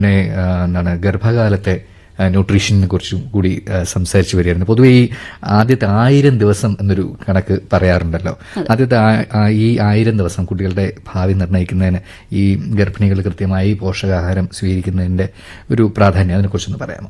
പിന്നെ ആ, എന്താണ് ഗർഭകാലത്തെ ആ, ന്യൂട്രീഷനെ കുറിച്ചും കൂടി ആ, സംസാരിച്ചു വരികയായിരുന്നു പൊതുവെ ഈ ആദ്യത്തെ ആയിരം ദിവസം എന്നൊരു കണക്ക് പറയാറുണ്ടല്ലോ ആദ്യത്തെ ആ- ആ ഈ ആയിരം ദിവസം കുട്ടികളുടെ ഭാവി നിർണ്ണയിക്കുന്നതിന് ഈ ഗർഭിണികൾ കൃത്യമായി പോഷകാഹാരം സ്വീകരിക്കുന്നതിന്റെ ഒരു പ്രാധാന്യം അതിനെക്കുറിച്ചൊന്ന് പറയാമോ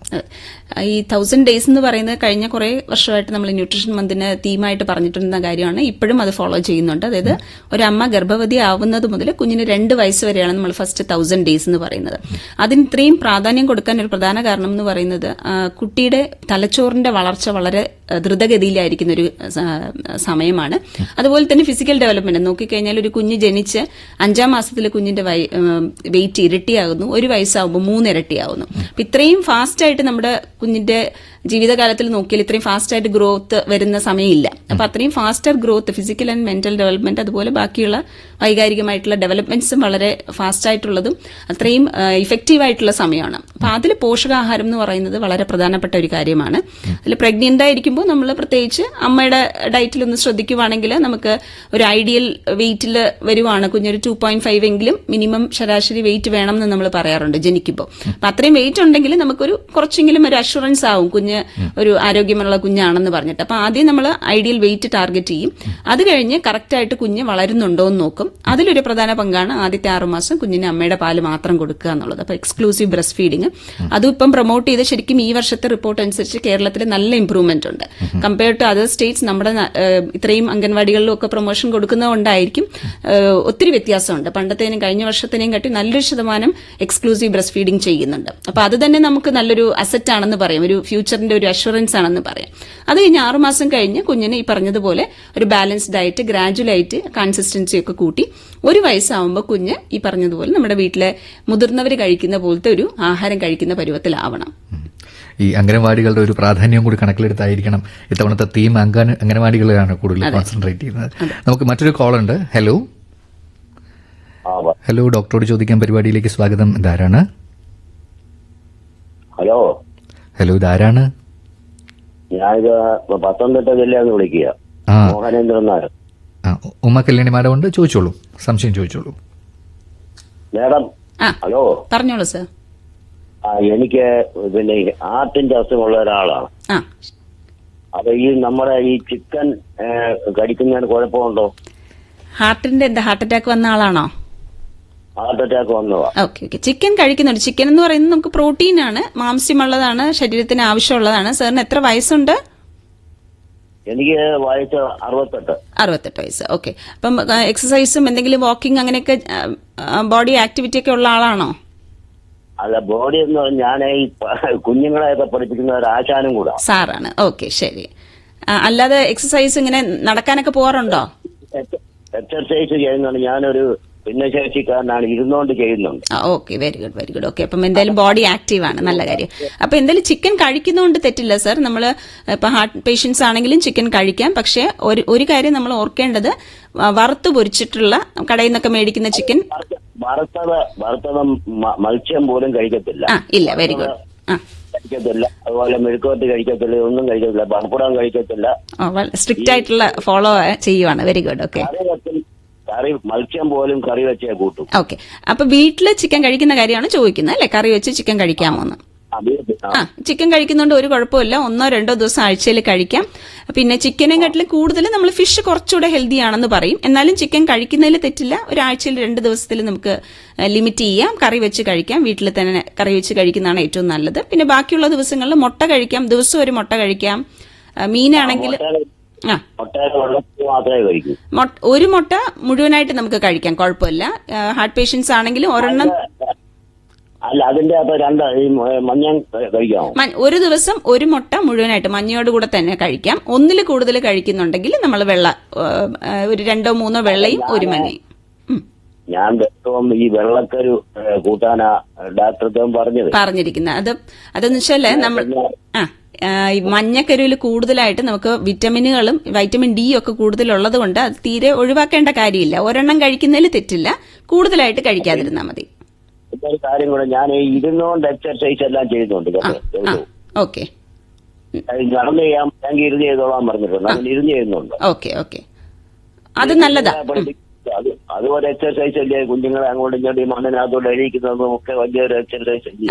ഈ തൗസൻഡ് ഡേയ്സ് എന്ന് പറയുന്നത് കഴിഞ്ഞ കുറെ വർഷമായിട്ട് നമ്മൾ ന്യൂട്രീഷൻ മന്തിന് തീമായിട്ട് പറഞ്ഞിട്ടുണ്ടെന്ന കാര്യമാണ് ഇപ്പോഴും അത് ഫോളോ ചെയ്യുന്നുണ്ട് അതായത് ഒരു അമ്മ ഗർഭവതി ആവുന്നത് മുതൽ കുഞ്ഞിന് രണ്ട് വയസ്സ് വരെയാണ് നമ്മൾ ഫസ്റ്റ് തൗസൻഡ് ഡേയ്സ് എന്ന് പറയുന്നത് അതിന് ഇത്രയും പ്രാധാന്യം കൊടുക്കാൻ ഒരു പ്രധാന കാരണം എന്ന് പറയുന്നത് ആ, കുട്ടിയുടെ തലച്ചോറിന്റെ വളർച്ച വളരെ ആ, ദ്രുതഗതിയിലായിരിക്കുന്ന ഒരു സ- സമയമാണ് അതുപോലെ തന്നെ ഫിസിക്കൽ ഡെവലപ്മെന്റ് നോക്കിക്കഴിഞ്ഞാൽ ഒരു കുഞ്ഞ് ജനിച്ച് അഞ്ചാം മാസത്തിൽ കുഞ്ഞിന്റെ വെയിറ്റ് ഇരട്ടിയാകുന്നു ഒരു വയസ്സാകുമ്പോൾ മൂന്ന് ഇരട്ടിയാകുന്നു അപ്പൊ ഇത്രയും ഫാസ്റ്റ് ആയിട്ട് നമ്മുടെ കുഞ്ഞിന്റെ ജീവിതകാലത്തിൽ നോക്കിയാൽ ഇത്രയും ഫാസ്റ്റ് ആയിട്ട് ഗ്രോത്ത് വരുന്ന സമയമില്ല അപ്പൊ അത്രയും faster growth physical and mental development അതുപോലെ ബാക്കിയുള്ള വൈകാരികമായിട്ടുള്ള ഡെവലപ്മെന്റ്സും വളരെ ഫാസ്റ്റ് ആയിട്ടുള്ളതും അത്രയും ഇഫക്റ്റീവ് ആയിട്ടുള്ള സമയമാണ് അപ്പൊ അതിൽ പോഷകാഹാരം എന്ന് പറയുന്നത് വളരെ പ്രധാനപ്പെട്ട ഒരു കാര്യമാണ് അതിൽ പ്രഗ്നന്റ് ആയിരിക്കുമ്പോൾ നമ്മൾ പ്രത്യേകിച്ച് അമ്മയുടെ ഡയറ്റിൽ ഒന്ന് ശ്രദ്ധിക്കുവാണെങ്കിൽ നമുക്ക് ഒരു ഐഡിയൽ വെയിറ്റിൽ വരുവാണ് കുഞ്ഞൊരു ടു പോയിന്റ് ഫൈവ് എങ്കിലും മിനിമം ശരാശരി വെയിറ്റ് വേണം എന്ന് നമ്മൾ പറയാറുണ്ട് ജനിക്കുമ്പോൾ അപ്പൊ അത്രയും വെയിറ്റ് ഉണ്ടെങ്കിൽ നമുക്കൊരു കുറച്ചെങ്കിലും ഒരു അഷുറൻസ് ആവും കുഞ്ഞ് ഒരു ആരോഗ്യമുള്ള കുഞ്ഞാണെന്ന് പറഞ്ഞിട്ട് അപ്പൊ ആദ്യം നമ്മൾ ഐഡിയൽ വെയിറ്റ് ടാർഗറ്റ് ചെയ്യും അത് കഴിഞ്ഞ് കറക്റ്റ് ആയിട്ട് കുഞ്ഞ് വളരുന്നുണ്ടോ എന്ന് നോക്കും അതിലൊരു പ്രധാന പങ്കാണ് ആദ്യത്തെ ആറുമാസം കുഞ്ഞിന് അമ്മയുടെ പാല് മാത്രം കൊടുക്കുക എന്നുള്ളത് അപ്പൊ എക്സ്ക്ലൂസീവ് ബ്രസ്റ്റ് ഫീഡിങ് അതും ഇപ്പം പ്രൊമോട്ട് ചെയ്ത് ശരിക്കും ഈ വർഷത്തെ റിപ്പോർട്ട് അനുസരിച്ച് കേരളത്തിൽ നല്ല ഇംപ്രൂവ്മെന്റ് ഉണ്ട് കമ്പയർഡ് ടു അതർ സ്റ്റേറ്റ്സ് നമ്മുടെ ന- ഏഹ് ഇത്രയും അംഗൻവാടികളിലും ഒക്കെ പ്രൊമോഷൻ കൊടുക്കുന്നതുകൊണ്ടായിരിക്കും ഏഹ് ഒത്തിരി വ്യത്യാസമുണ്ട് പണ്ടത്തേനും കഴിഞ്ഞ വർഷത്തിനെയും കാട്ടി നല്ലൊരു ശതമാനം എക്സ്ക്ലൂസീവ് ബ്രസ്റ്റ് ഫീഡിംഗ് ചെയ്യുന്നുണ്ട് അപ്പൊ അത് തന്നെ നമുക്ക് നല്ലൊരു അസറ്റ് ആണെന്ന് പറയാം ഒരു ഫ്യൂച്ചറിന്റെ ഒരു അഷുറൻസ് ആണെന്ന് പറയാം അത് കഴിഞ്ഞ് ആറുമാസം കഴിഞ്ഞ് കുഞ്ഞിന് ഈ പറഞ്ഞതുപോലെ ഒരു ബാലൻസ്ഡ് ഡയറ്റ് ഗ്രാജുവലായിട്ട് കൺസിസ്റ്റൻസി ഒക്കെ കൂട്ടി ഒരു വയസ്സാവുമ്പോൾ കുഞ്ഞ് ഈ പറഞ്ഞതുപോലെ നമ്മുടെ വീട്ടിലെ മുതിർന്നവർ കഴിക്കുന്ന പോലത്തെ ഒരു ആഹാരം കഴിക്കുന്ന പരുവത്തിലാവണം ഈ അംഗനവാടികളുടെ ഒരു പ്രാധാന്യം കൂടി കണക്കിലെടുത്തായിരിക്കണം ഇത്തവണത്തെ തീം അംഗന അംഗനവാടികളിലാണ് കൂടുതൽ കോൺസെൻട്രേറ്റ് ചെയ്യുന്നത് നമുക്ക് മറ്റൊരു കോൾ ഉണ്ട് ഹലോ ആ പ- ഹലോ ഡോക്ടറോട് ചോദിക്കാൻ പരിപാടിയിലേക്ക് സ്വാഗതം ഇതാരാണ് ഹലോ ഹലോ ഇതാരാണ് ഞാനിത് പത്തനംതിട്ട ജില്ലയിൽ നിന്ന് വിളിക്കുക ആ മോഹനേന്ദ്രൻ നായർ ആ, ഉമ്മ കല്യാണി മാഡം ഉണ്ട് ചോദിച്ചോളൂ സംശയം ചോദിച്ചോളൂ മേഡം ആ ഹലോ പറഞ്ഞോളൂ സർ ആ എനിക്ക് പിന്നെ ഈ ഹാർട്ടിന്റെ അസുഖമുള്ള ഒരാളാണ് ആ അപ്പൊ ഈ നമ്മുടെ ഈ ചിക്കൻ കടിക്കുന്നതിന് കുഴപ്പമുണ്ടോ ഹാർട്ടിന്റെ എന്താ ഹാർട്ട് അറ്റാക്ക് വന്ന ആളാണോ ഹാർട്ട് അറ്റാക്ക് വന്നതാ ഓക്കെ ഓക്കെ ചിക്കൻ കഴിക്കുന്നുണ്ട് ചിക്കൻ എന്ന് പറയുന്നത് നമുക്ക് പ്രോട്ടീൻ ആണ് മാംസ്യമുള്ളതാണ് ശരീരത്തിന് ആവശ്യമുള്ളതാണ് സാറിന് എത്ര വയസ്സുണ്ട് എനിക്ക് വയസ്സ് അറുപത്തെട്ട് അറുപത്തെട്ട് വയസ്സ് ഓക്കെ അപ്പം എക്സസൈസും എന്തെങ്കിലും വാക്കിംഗ് അങ്ങനെയൊക്കെ ബോഡി ആക്ടിവിറ്റി ഒക്കെ ഉള്ള ആളാണോ അല്ല ബോഡി എന്ന് പറഞ്ഞാൽ ഞാൻ ഈ പ- കുഞ്ഞുങ്ങളെയൊക്കെ പഠിപ്പിക്കുന്ന ഒരു ആശാനും കൂടാ സാറാണ് ഓക്കെ ശരി ആ, അല്ലാതെ എക്സസൈസ് ഇങ്ങനെ നടക്കാനൊക്കെ പോവാറുണ്ടോ എക്സർസൈസ് ചെയ്യുന്നുണ്ട് ഞാനൊരു ഭിന്നശേഷിക്കാരനാണ് ഇരുന്നുകൊണ്ട് ചെയ്യുന്നുണ്ട് okay very good very good okay അപ്പം എന്തായാലും ബോഡി ആക്റ്റീവ് ആണ് നല്ല കാര്യം അപ്പൊ എന്തായാലും ചിക്കൻ കഴിക്കുന്നതുകൊണ്ട് തെറ്റില്ല സർ നമ്മൾ ഇപ്പൊ ഹാർട്ട് പേഷ്യൻസ് ആണെങ്കിലും ചിക്കൻ കഴിക്കാം പക്ഷേ ഒരു ഒരു കാര്യം നമ്മൾ ഓർക്കേണ്ടത് വ- വറുത്ത് പൊരിച്ചിട്ടുള്ള കടയിൽ നിന്നൊക്കെ മേടിക്കുന്ന ചിക്കൻ വറുത്തത് വറുത്തത് മ- മത്സ്യം പോലും കഴിക്കത്തില്ല ആ ഇല്ല വെരി ഗുഡ് ആ കഴിക്കത്തില്ല അതുപോലെ മെഴുക്കുവരട്ടി കഴിക്കത്തില്ല ഒന്നും കഴിക്കത്തില്ല പപ്പടം കഴിക്കത്തില്ല സ്ട്രിക്റ്റ് ആയിട്ടുള്ള ഫോളോ ചെയ്യുവാണ് വെരി ഗുഡ് ഓക്കെ കറി വെക്കും കറി മത്സ്യം പോലും കറി വെച്ചേ കൂട്ടും ഓക്കെ അപ്പൊ വീട്ടില് ചിക്കൻ കഴിക്കുന്ന കാര്യമാണ് ചോദിക്കുന്നത് അല്ലെ കറി വെച്ച് ചിക്കൻ കഴിക്കാമോ എന്ന് ആ, വീട്ടിൽ- ആ, ആ ചിക്കൻ കഴിക്കുന്നതുകൊണ്ട് ഒരു കുഴപ്പമില്ല ഒന്നോ രണ്ടോ ദിവസം ആഴ്ചയിൽ കഴിക്കാം പിന്നെ ചിക്കനെക്കാട്ടിലും കൂടുതൽ നമ്മൾ ഫിഷ് കുറച്ചുകൂടെ ഹെൽത്തി ആണെന്ന് പറയും എന്നാലും ചിക്കൻ കഴിക്കുന്നതിൽ തെറ്റില്ല ഒരാഴ്ചയിൽ രണ്ട് ദിവസത്തിൽ നമുക്ക് ലിമിറ്റ് ചെയ്യാം കറി വെച്ച് കഴിക്കാം വീട്ടിൽ തന്നെ കറി വെച്ച് കഴിക്കുന്നതാണ് ഏറ്റവും നല്ലത് പിന്നെ ബാക്കിയുള്ള ദിവസങ്ങളിൽ മുട്ട കഴിക്കാം ദിവസം ഒരു മുട്ട കഴിക്കാം ആ, മീനാണെങ്കിൽ മുട്ടയുടെ- ആ മുട്ടയുടെ വെള്ളത്തിൽ മാത്രമേ കഴിക്കൂ മൊട്ട- ഒരു മുട്ട മുഴുവനായിട്ട് നമുക്ക് കഴിക്കാം കുഴപ്പമില്ല ഹാർട്ട് പേഷ്യൻസ് ആണെങ്കിലും ഒരെണ്ണം അല്ല അതിന്റെ അപ്പൊ രണ്ട് ഈ മ- മഞ്ഞ കഴിക്കാമോ മ- ഒരു ദിവസം ഒരു മുട്ട മുഴുവനായിട്ട് മഞ്ഞയോട് കൂടെ തന്നെ കഴിക്കാം ഒന്നിൽ കൂടുതൽ കഴിക്കുന്നുണ്ടെങ്കിൽ നമ്മൾ വെള്ള ഏ, ഏ, ഒരു രണ്ടോ മൂന്നോ വെള്ളയും ഒരു മഞ്ഞയും ഉം, ഞാൻ ദിവസവും ഈ വെള്ളക്കരു ഏ, കൂട്ടാനാ ഡാക്ടർക്ക് പറഞ്ഞത് പറഞ്ഞിരിക്കുന്നത് അത് അതെന്ന് വെച്ചാല് നമ്മൾ ആ ആ, ഈ മഞ്ഞക്കരുവിൽ കൂടുതലായിട്ട് നമുക്ക് വിറ്റമിനുകളും വൈറ്റമിൻ ഡി ഒക്കെ കൂടുതലുള്ളത് കൊണ്ട് അത് തീരെ ഒഴിവാക്കേണ്ട കാര്യമില്ല ഒരെണ്ണം കഴിക്കുന്നതിൽ തെറ്റില്ല കൂടുതലായിട്ട് കഴിക്കാതിരുന്നാൽ മതി പിന്നെ ഒരു കാര്യം കൂടെ ഞാൻ ഈ ഇരുന്നുകൊണ്ട് എക്സർസൈസ് എല്ലാം ചെയ്യുന്നുണ്ട് ആ കേട്ടോ ആ ദിവസവും. ഓക്കെ അത് നടന്ന് ചെയ്യാൻ ഞാൻ ഇരുന്ന് ചെയ്തോളാൻ പറഞ്ഞിട്ടുണ്ട് അങ്ങനെ ഇരുന്ന് ചെയ്യുന്നുണ്ട് ഓക്കെ ഓക്കെ അത് നല്ലതാ ഉം. അത് അത് ഒരു എക്സർസൈസ് അല്ലേ കുഞ്ഞുങ്ങളെ അങ്ങോട്ടും ഇങ്ങോട്ടും ഈ മണ്ണിനകത്തോട്ട് എഴുതിക്കുന്നതും ഒക്കെ വലിയൊരു എക്സർസൈസ് അല്ലേ